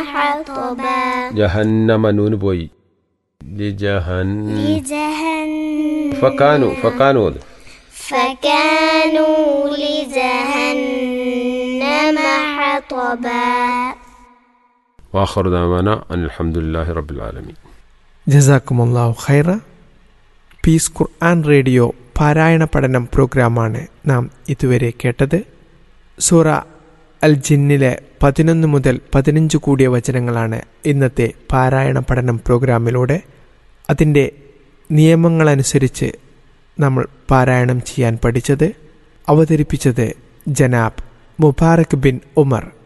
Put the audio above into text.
حطبا ജഹന്നമ നൂന് പോയി ലിജഹൻ لجهنم ഫക്കാനു ഫക്കാനു അത് فكانوا لجهنم حطبا വാഖർ ദാമാന അൽഹംദുലില്ലാഹി റബ്ബിൽ ആലമീൻ ജസാക്കുമുല്ലാഹു ഖൈറ പീസ് ഖുർആൻ റേഡിയോ പാരായണ പഠനം പ്രോഗ്രാമാണ് നാം ഇതുവരെ കേട്ടത് സൂറ അൽ ജിന്നിലെ പതിനൊന്ന് മുതൽ പതിനഞ്ച് കൂടിയ വചനങ്ങളാണ് ഇന്നത്തെ പാരായണ പഠനം പ്രോഗ്രാമിലൂടെ അതിൻ്റെ നിയമങ്ങളനുസരിച്ച് നമ്മൾ പാരായണം ചെയ്യാൻ പഠിച്ചത് അവതരിപ്പിച്ചത് ജനാബ് മുബാറക് ബിൻ ഉമർ